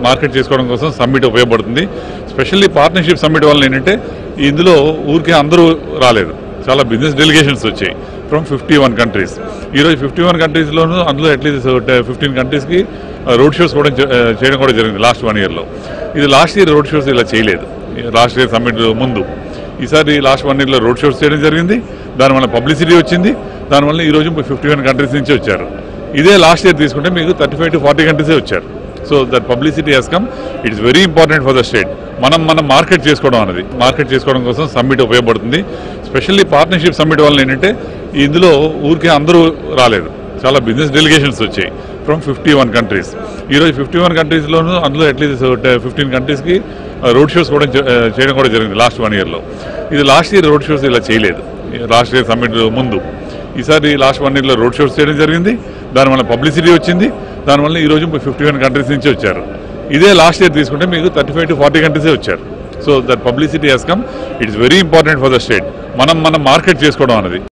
market చేసుకోవడం కోసం summit ఉపయోగపడుతుంది స్పెషల్లీ పార్ట్నర్షిప్ సమ్మిట్ వల్ల ఏంటంటే ఇందులో ఊరికే అందరూ రాలేదు చాలా బిజినెస్ డెలిగేషన్స్ వచ్చాయి ఫ్రమ్ ఫిఫ్టీ వన్ కంట్రీస్ ఈరోజు ఫిఫ్టీ వన్ కంట్రీస్లోనూ అందులో అట్లీస్ట్ ఫిఫ్టీన్ కంట్రీస్కి రోడ్ షోస్ కూడా చే- చేయడం కూడా జరిగింది లాస్ట్ వన్ ఇయర్లో ఇది లాస్ట్ ఇయర్ రోడ్ షోస్ ఇలా చేయలేదు లాస్ట్ ఇయర్ సమ్మిట్ ముందు ఈసారి లాస్ట్ వన్ ఇయర్లో రోడ్ షోస్ చేయడం జరిగింది దానివల్ల పబ్లిసిటీ వచ్చింది దానివల్ల ఈ రోజు ఫిఫ్టీ వన్ కంట్రీస్ నుంచి వచ్చారు ఇదే లాస్ట్ ఇయర్ తీసుకుంటే మీకు థర్టీ ఫైవ్ టు ఫార్టీ కంట్రీసే వచ్చారు so that publicity has come it's very important for the state మనం మనం మార్కెట్ చేసుకోవడం అనేది మార్కెట్ చేసుకోవడం కోసం సమ్మిట్ ఉపయోగపడుతుంది స్పెషల్లీ పార్ట్నర్షిప్ సమ్మిట్ వల్ల ఏంటంటే ఇందులో ఊరికే అందరూ రాలేదు చాలా బిజినెస్ డెలిగేషన్స్ వచ్చాయి ఫ్రమ్ ఫిఫ్టీ వన్ కంట్రీస్ ఈరోజు ఫిఫ్టీ వన్ కంట్రీస్లోనూ అందులో అట్లీస్ట్ ఫిఫ్టీన్ కంట్రీస్కి రోడ్ షోస్ కూడా చే- చేయడం కూడా జరిగింది లాస్ట్ వన్ ఇయర్లో ఇది లాస్ట్ ఇయర్ రోడ్ షోస్ ఇలా చేయలేదు లాస్ట్ ఇయర్ సమ్మిట్ ముందు ఈసారి లాస్ట్ వన్ ఇయర్లో రోడ్ షోస్ చేయడం జరిగింది దానివల్ల పబ్లిసిటీ వచ్చింది దానివల్ల ఈ రోజు ఫిఫ్టీ వన్ కంట్రీస్ నుంచి వచ్చారు ఇదే లాస్ట్ ఇయర్ తీసుకుంటే మీకు థర్టీ ఫైవ్ టు ఫార్టీ కంట్రీసే వచ్చారు so that publicity has come it's very important for the state మనం మనం మార్కెట్ చేసుకోవడం అనేది